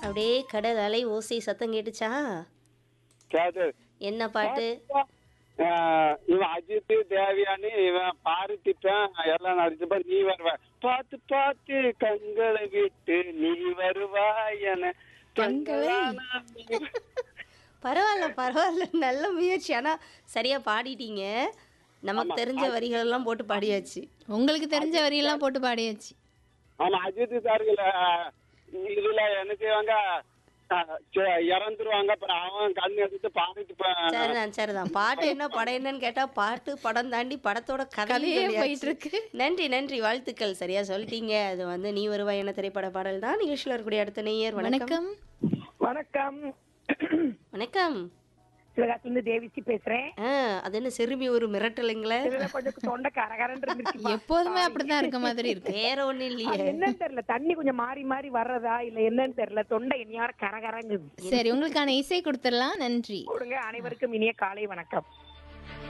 அப்படியே கடல் அலை ஓசை சத்தம் கேட்டுச்சா கேது என்ன பாட்டு ஆஹ் இவன் அஜித் தேவியானி இவன் பாரதிப்பேன் எல்லாம் நடிச்சப்ப நீ வருவ பார்த்து பார்த்து கண்களை விட்டு நீ வருவாய் என கண்களை? பரவாயில்ல பரவாயில்ல நல்ல முயற்சி ஆனா சரியா பாடிட்டீங்க நமக்கு தெரிஞ்ச வரிகள் எல்லாம் போட்டு பாடியாச்சு உங்களுக்கு தெரிஞ்ச வரியெல்லாம் போட்டு பாடியாச்சு ஆமா அஜித் சாருல இதுல எனக்கு அவங்க ஆஹ் சே- இறந்துருவாங்க அப்புறம் அவன் கண் எடுத்து பாடிட்டுப்பேன் சரிதான் சரிதான் பாட்டு என்ன படம் என்னன்னு கேட்டா பாட்டு படம் தாண்டி படத்தோட கதையே கதையே போயிட்டு இருக்கு நன்றி நன்றி வாழ்த்துக்கள் சரியா சொல்லிட்டீங்க அது வந்து நீ வருவாய் என திரைப்பட பாடல் தான் நிகழ்ச்சியில் இருக்கக்கூடிய அடுத்த நேயர் வணக்கம் வணக்கம் வணக்கம் வணக்கம் சிவகாசில இருந்து தேவிச்சி பேசுறேன் ஆ, அது என்ன சிறுமி ஒரு மிரட்டலுங்களே இதுல கொஞ்சம் தொண்டை கரகரன்னு இருந்துச்சு எப்போதுமே அப்படிதான் இருக்க மாதிரி இருக்கு வேற ஒண்ணும் இல்லையே என்னன்னு தெரியல தண்ணி கொஞ்சம் மாறி மாறி வர்றதா இல்ல என்னன்னு தெரியல தொண்டை என்னையார கரகரங்குது சரி உங்களுக்கான இசை கொடுத்துடலாம் நன்றி கொடுங்க அனைவருக்கும் இனிய காலை வணக்கம்